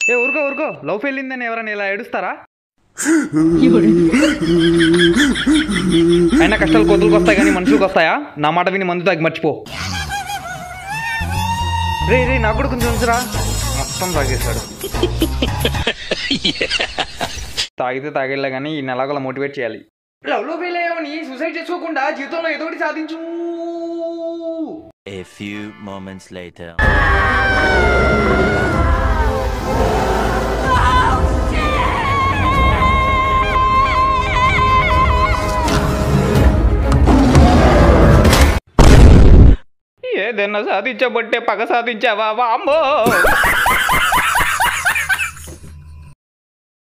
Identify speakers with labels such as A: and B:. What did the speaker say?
A: ఏ ఊరుకో ఊరుకో love fail అయిందని ఎవరైనా ఇలా ఏడుస్తారా అయినా కష్టాలు కోతులకు వస్తాయి కానీ మనుషులకు వస్తాయా నా మాట విని మందు తాగి మర్చిపో రే రే నాకు కూడా కొంచెం ఉంచురా మొత్తం తాగేశాడు తాగితే తాగేళ్ళే కానీ ఈ నెలాగోలా మోటివేట్ చేయాలి లవ్లో ఫెయిల్ అయ్యావని సూసైడ్ చేసుకోకుండా జీవితంలో ఏదో ఒకటి సాధించు
B: A few moments later.
A: ఏదైనా సాధించబట్టే పగ సాధించావా వామ్మో